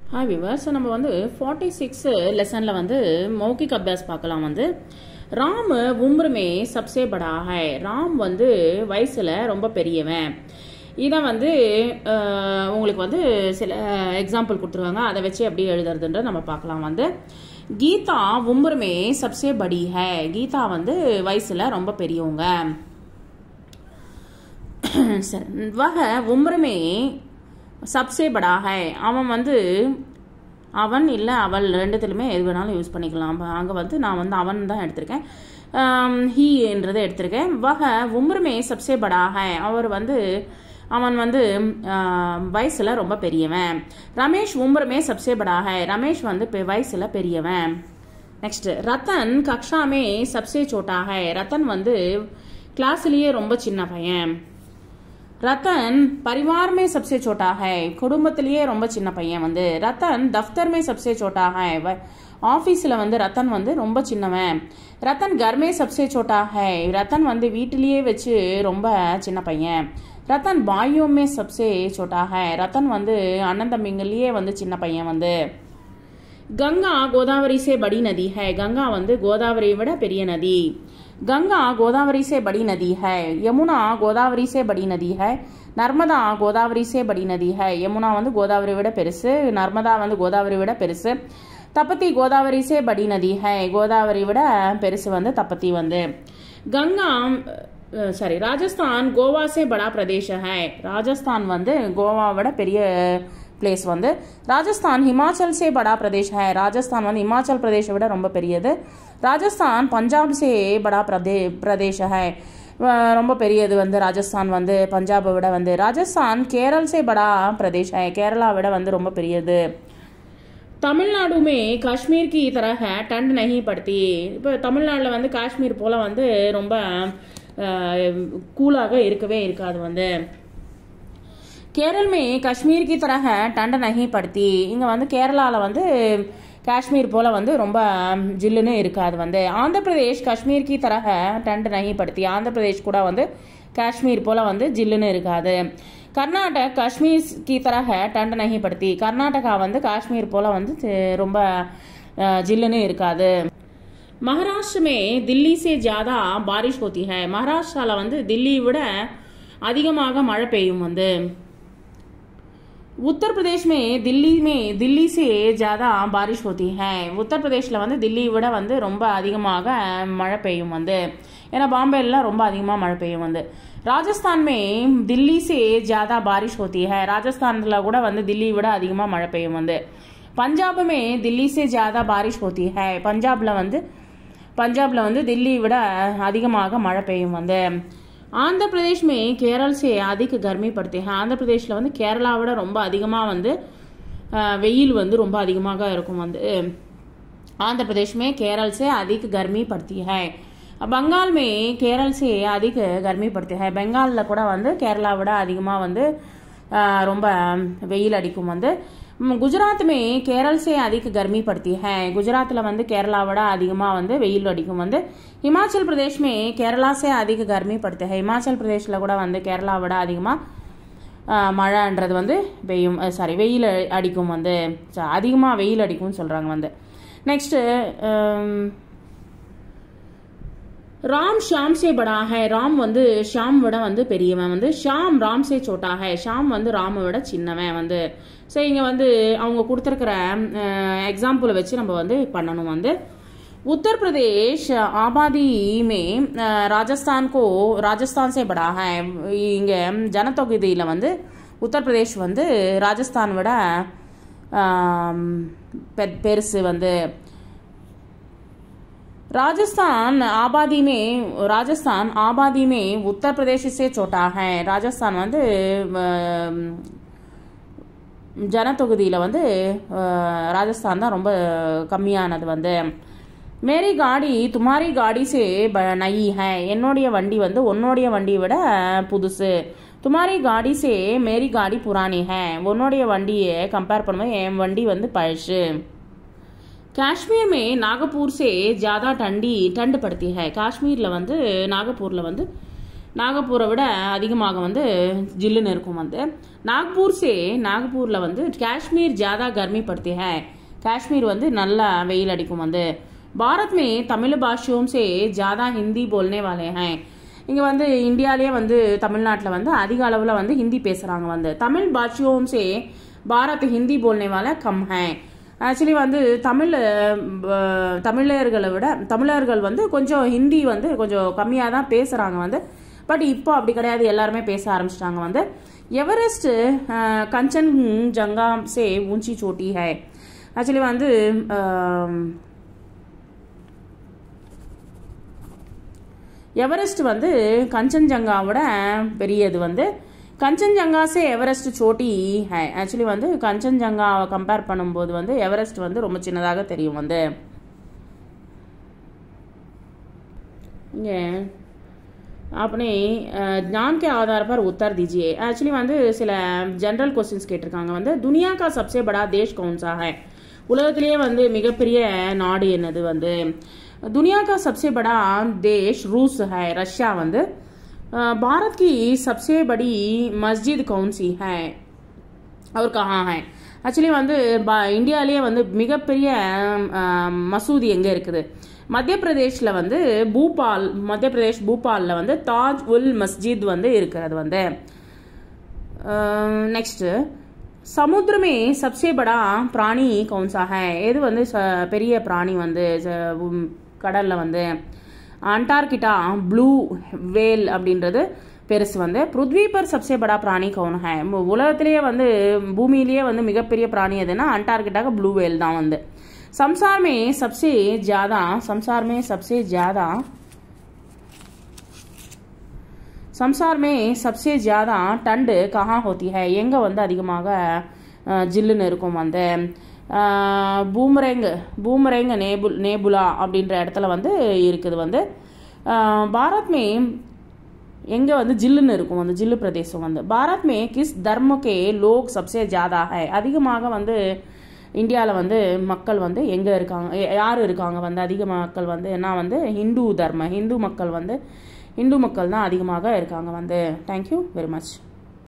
hi viewers நம்ம வந்து forty six லெசனில் வந்து மௌகிக் அபியாஸ் பார்க்கலாம் வந்து ராம் உம்ர் மே சப்சே படா ஹை ராம் வந்து வயசில் ரொம்ப பெரியவன் இதை வந்து அஹ், உங்களுக்கு வந்து சில எக்ஸாம்பிள் கொடுத்துருவாங்க அதை வச்சு எப்படி எழுதுறதுன்ற நம்ம பார்க்கலாம் வந்து கீதா உம்ர் மே சப்சே படி ஹை கீதா வந்து வயசில் ரொம்ப பெரியவங்க சரி வக உம்ரமே சப்சே படா ஹை அவன் வந்து அவன் இல்லை அவள் ரெண்டுத்துலையுமே எது வேணாலும் யூஸ் பண்ணிக்கலாம் அங்கே வந்து நான் வந்து அவன் தான் எடுத்திருக்கேன் ஹீன்றதை எடுத்திருக்கேன் வக உம்ரமே சப்சே படா ஹை அவர் வந்து அவன் வந்து வயசில் ரொம்ப பெரியவன் ரமேஷ் உம்ரமே சப்சே படா ஹை ரமேஷ் வந்து பெ- வயசுல பெரியவன் நெக்ஸ்ட் ரத்தன் கக்ஷாமே சப்சே சோட்டா ஹை ரத்தன் வந்து கிளாஸ்லயே ரொம்ப சின்ன பையன் ரத்தன் परिवार में सबसे छोटा है குடும்பத்திலேயே ரொம்ப சின்ன பையன் வந்து ரத்தன் தஃப்தர் में सबसे छोटा है வ- ஆபீஸ்ல வந்து ரத்தன் வந்து ரொம்ப சின்னவன் ரத்தன் கர்மே சப்சே சோட்டா ஹை ரத்தன் வந்து வீட்டிலேயே வச்சு ரொம்ப சின்ன பையன் ரத்தன் பாயோமே சப்சே சோட்டா ஹை ரத்தன் வந்து அண்ணன் தம்பிங்களையே வந்து சின்ன பையன் வந்து கங்கா கோதாவரி சே படி நதி है கங்கா வந்து கோதாவரியை விட பெரிய நதி கங்கா கோதாவரி से बड़ी नदी है यमुना கோதாவரி से बड़ी नदी है நர்மதா கோதாவரி से बड़ी नदी है யமுனா வந்து கோதாவரி விட பெருசு நர்மதா வந்து கோதாவரி விட பெருசு தப்பத்தி கோதாவரி से बड़ी नदी है கோதாவரி விட பெருசு வந்து தப்பத்தி வந்து கங்கா சாரி ராஜஸ்தான் கோவா से बड़ा प्रदेश है ராஜஸ்தான் வந்து கோவா விட பெரிய பிளேஸ் வந்து ராஜஸ்தான் ஹிமாச்சல் சே படா பிரதேஷ் ஹை ராஜஸ்தான் வந்து இமாச்சல் பிரதேஷை விட ரொம்ப பெரியது ராஜஸ்தான் பஞ்சாப் சே படா பிரதே பிரதேஷ் ஹை அஹ் ரொம்ப பெரியது வந்து ராஜஸ்தான் வந்து பஞ்சாபை விட வந்து ராஜஸ்தான் கேரள் சே படா பிரதேஷ் ஹை கேரளா விட வந்து ரொம்ப பெரியது தமிழ்நாடு மே காஷ்மீர் கி தரக டண்ட் நகி படுத்தி இப்போ தமிழ்நாட்டில் வந்து காஷ்மீர் போல் வந்து ரொம்ப கூலாக இருக்கவே இருக்காது வந்து கேரள் மே காஷ்மீர் கி தரக டண்ட நகி படுத்தி இங்கே வந்து கேரளாவில் வந்து காஷ்மீர் போல் வந்து ரொம்ப ஜில்லுன்னு இருக்காது வந்து ஆந்திர பிரதேஷ் காஷ்மீர் கி தரக டண்ட் நகி படுத்தி ஆந்திர பிரதேஷ் கூட வந்து காஷ்மீர் போல் வந்து ஜில்லுன்னு இருக்காது கர்நாடக காஷ்மீர் கி தரக டண்ட் நகி படுத்தி கர்நாடகா வந்து காஷ்மீர் போல் வந்து தி- ரொம்ப அஹ், ஜில்லுன்னு இருக்காது महाराष्ट्र में दिल्ली से ज्यादा बारिश होती है மகாராஷ்டிரால வந்து தில்லி விட அதிகமாக மழை பெய்யும் வந்து उत्तर प्रदेश में दिल्ली में दिल्ली से ज्यादा बारिश होती है உத்தர் பிரதேஷ்ல வந்து தில்லி விட வந்து ரொம்ப அதிகமாக மழை பெய்யும் வந்து ஏன்னா பாம்பேல ரொம்ப அதிகமாக மழை பெய்யும் வந்து ராஜஸ்தான் மே தில்லி से ज्यादा बारिश होती है ராஜஸ்தான்ல கூட வந்து தில்லி விட அதிகமாக மழை பெய்யும் வந்து பஞ்சாப் மே தில்லி से ज्यादा बारिश होती है பஞ்சாப்ல வந்து பஞ்சாப்ல வந்து தில்லி விட அதிகமாக மழை பெய்யும் வந்து ஆந்திர பிரதேஷ் மே கேரள் சே அதிக கர்மி படுத்தி ஆந்திர பிரதேஷ்ல வந்து கேரளா விட ரொம்ப அதிகமாக வந்து அஹ், வெயில் வந்து ரொம்ப அதிகமாக இருக்கும் வந்து आंध्र प्रदेश में केरल से अधिक गर्मी पड़ती है बंगाल में केरल से अधिक गर्मी पड़ती है பெங்காலில் கூட வந்து கேரளா விட அதிகமாக வந்து ஆஹ், ரொம்ப வெயில் அடிக்கும் வந்து ம், குஜராத் மே கேரள் से अधिक गर्मी पड़ती है குஜராத்தில் வந்து கேரளா விட அதிகமாக வந்து வெயில் அடிக்கும் வந்து ஹிமாச்சல் பிரதேஷ் மே கேரளா से अधिक गर्मी पड़ती है ஹிமாச்சல் பிரதேஷில் கூட வந்து கேரளா விட அதிகமாக ஆஹ் மழைன்றது வந்து பெய்யும் சாரி வெயில் அடிக்கும் வந்து அதிகமாக வெயில் அடிக்கும்னு சொல்கிறாங்க வந்து நெக்ஸ்ட்டு ராம் ஷாம் சே படா ஹை ராம் வந்து ஷாம் விட வந்து பெரியவன் வந்து ஷாம் ராம் சே சோட்டா ஹை ஷாம் வந்து ராமை விட சின்னவன் வந்து ஸோ இங்கே வந்து அவங்க கொடுத்துருக்கிற எக்ஸாம்பிளை வச்சு நம்ம வந்து பண்ணணும் வந்து उत्तर प्रदेश आबादी में अ, राजस्थान को राजस्थान से बड़ा है இங்க ஜனத்தொகுதியில் வந்து உத்தரப்பிரதேஷ் வந்து ராஜஸ்தான் விட ஆம், பெ- பெருசு வந்து राजस्थान आबादी में राजस्थान आबादी में उत्तर प्रदेश से छोटा है ராஜஸ்தான் வந்து அம், ஜனத்தொகுதியில் வந்து அஹ், ராஜஸ்தான் தான் ரொம்ப கம்மியானது வந்து மேரி காடி துமாரி காடி சே ப நயி ஹை என்னுடைய வண்டி வந்து உன்னுடைய வண்டியை விட புதுசு துமாரி காடி சே மேரி காடி புராணி ஹை உன்னுடைய வண்டியை கம்பேர் பண்ணும்போது என் வண்டி வந்து பழசு காஷ்மீர் மே நாகப்பூர் சே ஜாதா டண்டி டண்டு படுத்தி ஹை காஷ்மீரில் வந்து நாகப்பூரில் வந்து நாகப்பூரை விட அதிகமாக வந்து ஜில்லுன்னு இருக்கும் வந்து நாக்பூர் சே நாகப்பூரில் வந்து காஷ்மீர் ஜாதா கர்மி படுத்தி ஹை காஷ்மீர் வந்து நல்லா வெயில் அடிக்கும் வந்து பாரத் மே தமிழ் பாஷியோம் சே ஜாதா ஹிந்தி போல்னே வாலே ஹை இங்கே வந்து இந்தியாவிலே வந்து தமிழ்நாட்டில் வந்து அதிக அளவில் வந்து ஹிந்தி பேசுகிறாங்க வந்து தமிழ் பாஷியோம் சே பாரத் ஹிந்தி போல்னே வால கம் ஹை ஆக்சுவலி வந்து தமிழ் அஹ், தமிழர்களை விட தமிழர்கள் வந்து கொஞ்சம் ஹிந்தி வந்து கொஞ்சம் கம்மியாக தான் பேசுகிறாங்க வந்து பட் இப்போ அப்படி கிடையாது எல்லாருமே பேச ஆரம்பிச்சிட்டாங்க வந்து எவரெஸ்ட் அஹ், கஞ்சன் ஜங்கா சே ஊஞ்சி சோட்டி ஹை ஆக்சுவலி வந்து அஹ், எவரெஸ்ட் வந்து கஞ்சன்ஜங்காவோட பெரியது வந்து கஞ்சன்ஜங்கா சே எவரெஸ்ட் சோட்டி ஹை ஆக்சுவலி வந்து கஞ்சன்ஜங்காவை கம்பேர் பண்ணும்போது வந்து எவரெஸ்ட் வந்து ரொம்ப சின்னதாக தெரியும் வந்து இங்கே अपने अ, ज्ञान के आधार पर उत्तर दीजिए एक्चुअली வந்து சில ஜெனரல் கொஸ்டின்ஸ் கேட்டிருக்காங்க வந்து துனியா கா சப்சே படா தேஷ் கौन सा है உலகத்திலேயே வந்து மிகப்பெரிய நாடு என்னது வந்து दुनिया का सबसे बड़ा देश रूस है रशिया வந்து अ, भारत की सबसे बड़ी मस्जिद कौन सी है அவர் கஹா ஹை ஆக்சுவலி வந்து ப- இந்தியாவிலேயே வந்து மிகப்பெரிய ஆம், மசூதி எங்கே இருக்குது மத்திய பிரதேஷில் வந்து பூபால் மத்திய பிரதேஷ் பூபாலில் வந்து தாஜ் உல் மஸ்ஜித் வந்து இருக்கிறது வந்து நெக்ஸ்ட்டு சமுத்திரமே சப்சே படா பிராணி கவுன்சா ஹை எது வந்து ச- பெரிய பிராணி வந்து ச- உம், கடல்ல வந்து அண்டார்கிட்டா ப்ளூ வேல் அப்படின்றது பெருசு வந்து பிருத்வி பர் சப்சே படா பிராணி கவுன் ஹை மு- உலகத்திலேயே வந்து பூமியிலேயே வந்து மிகப்பெரிய பிராணி எதுனா அண்டார்கிட்டாக ப்ளூ வேல் தான் வந்து संसार में सबसे ज्यादा संसार में सबसे ज्यादा संसार में सबसे ज्यादा ठंड कहाँ होती है எங்க வந்து அதிகமாக அஹ், ஜில்லுன்னு இருக்கும் அந்த அஹ், பூமரேங் பூமரேங் நேபுல் நேபுலா அப்படின்ற இடத்துல வந்து இருக்குது வந்து அஹ், பாரத் மே எங்க வந்து ஜில்லுன்னு இருக்கும் அந்த ஜில்லு பிரதேசம் வந்து பாரத் மே கிஸ் தர்மக்கே லோக் சப்சே ஜாதா ஹை அதிகமாக வந்து இந்தியாவில் வந்து மக்கள் வந்து எங்கே இருக்காங்க யா- யார் இருக்காங்க வந்து அதிக மக்கள் வந்து என்ன வந்து ஹிந்து தர்ம ஹிந்து மக்கள் வந்து இந்து மக்கள் தான் அதிகமாக இருக்காங்க வந்து தேங்க்யூ வெரி மச்